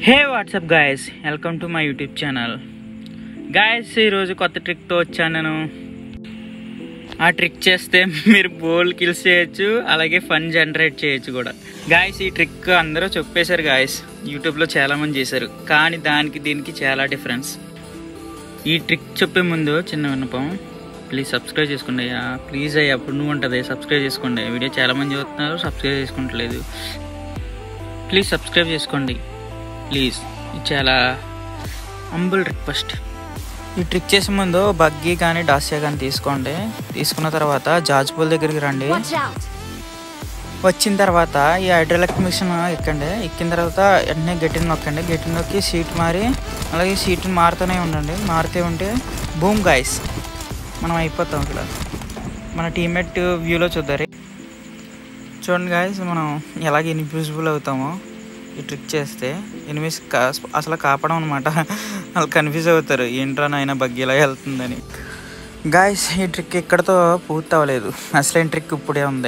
Hey what's up guys welcome to my YouTube channel guys ఈరోజు కొత్త ట్రిక్తో వచ్చాను నేను ఆ ట్రిక్ చేస్తే మీరు బోల్ కిల్స్ చేయొచ్చు అలాగే ఫన్ జనరేట్ చేయొచ్చు కూడా గాయస్ ఈ ట్రిక్ అందరూ చెప్పేశారు గాయస్ యూట్యూబ్లో చాలామంది చేశారు కానీ దానికి దీనికి చాలా డిఫరెన్స్ ఈ ట్రిక్ చెప్పే ముందు చిన్న విన్నపం ప్లీజ్ సబ్స్క్రైబ్ చేసుకోండి అయ్యా ప్లీజ్ అయ్యా అప్పుడు నువ్వు ఉంటుంది సబ్స్క్రైబ్ చేసుకోండి వీడియో చాలామంది చూస్తున్నారు సబ్స్క్రైబ్ చేసుకుంటలేదు ప్లీజ్ సబ్స్క్రైబ్ చేసుకోండి ప్లీజ్ ఇది చాలా హంబుల్ రిక్వెస్ట్ ఈ ట్రిక్ చేసే ముందు బగ్గీ కానీ డాసియా కానీ తీసుకోండి తీసుకున్న తర్వాత జాజ్ పూల్ దగ్గరికి రండి Watch out! వచ్చిన తర్వాత ఈ హైడ్రాలిక్ మిషన్ ఎక్కండి ఎక్కిన తర్వాత వెంటనే గట్టిని నొక్కండి గట్టిని నొక్కి సీట్ మారి అలాగే సీట్ని మారుతూనే ఉండండి మారుతూ ఉంటే బూమ్ గాయస్ మనం అయిపోతాం ఇక్కడ మన టీమ్మేట్ వ్యూలో చూద్దారు చూడండి గాయస్ మనం ఎలాగ ఇన్విజిబుల్ అవుతామో ఈ ట్రిక్ చేస్తే ఎనిమిస్ అసలు కాపడం అనమాట వాళ్ళు కన్ఫ్యూజ్ అవుతారు ఏంట్రా నాయన బగ్గి ఇలా వెళ్తుందని గాయస్ ఈ ట్రిక్ ఇక్కడతో పూర్తి అవ్వలేదు అసలైన ట్రిక్ ఇప్పుడే ఉంది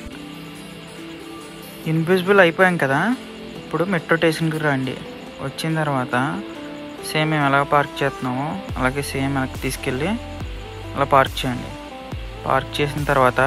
ఇన్విజిబుల్ అయిపోయాం కదా ఇప్పుడు మెట్రో స్టేషన్కి రండి వచ్చిన తర్వాత సేమ్ మేము ఎలా పార్క్ చేస్తున్నామో అలాగే సేమ్ వెనక్కి తీసుకెళ్ళి అలా పార్క్ చేయండి పార్క్ చేసిన తర్వాత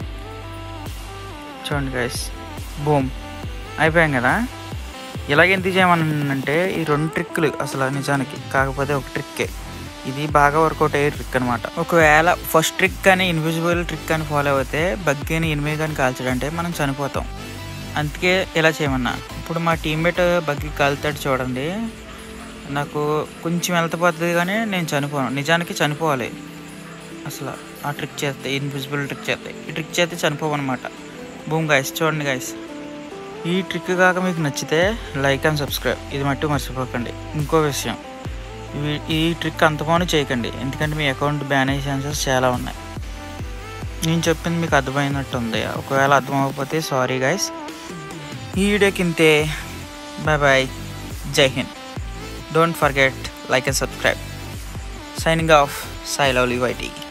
చూడండి గైస్ బూమ్ అయిపోయాం కదా ఇలాగ ఎందుకు చేయమనంటే ఈ రెండు ట్రిక్లు అసలు నిజానికి కాకపోతే ఒక ట్రిక్కే ఇది బాగా వర్కౌట్ అయ్యే ట్రిక్ అనమాట ఒకవేళ ఫస్ట్ ట్రిక్ కానీ ఇన్విజిబుల్ ట్రిక్ కానీ ఫాలో అయితే బగ్గీని ఎనిమిది కానీ కాల్చాడంటే మనం చనిపోతాం అందుకే ఇలా చేయమన్నా ఇప్పుడు మా టీమ్మేట్ బగ్గి కాలుతాడు చూడండి నాకు కొంచెం వెళ్తపోతుంది కానీ నేను చనిపోను నిజానికి చనిపోవాలి అసలు ఆ ట్రిక్ చేస్తే ఇన్విజిబుల్ ట్రిక్ చేస్తే ఈ ట్రిక్ చేస్తే చనిపోవన్నమాట బూమ్ గాయస్ చూడండి గాయస్ ఈ ట్రిక్ కాక మీకు నచ్చితే లైక్ అండ్ సబ్స్క్రైబ్ ఇది మట్టు మర్చిపోకండి ఇంకో విషయం ఇవి- ఈ ట్రిక్ అంతమాను చేయకండి ఎందుకంటే మీ అకౌంట్ బ్యాన్ అయ్యే ఛాన్సెస్ చాలా ఉన్నాయి నేను చెప్పింది మీకు అర్థమైనట్టు ఉంది ఒకవేళ అర్థం అవ్వకపోతే సారీ గైస్ ఈ వీడియోకి ఇంతే bye bye Jai Hind don't forget like and subscribe signing off Sai lovely YT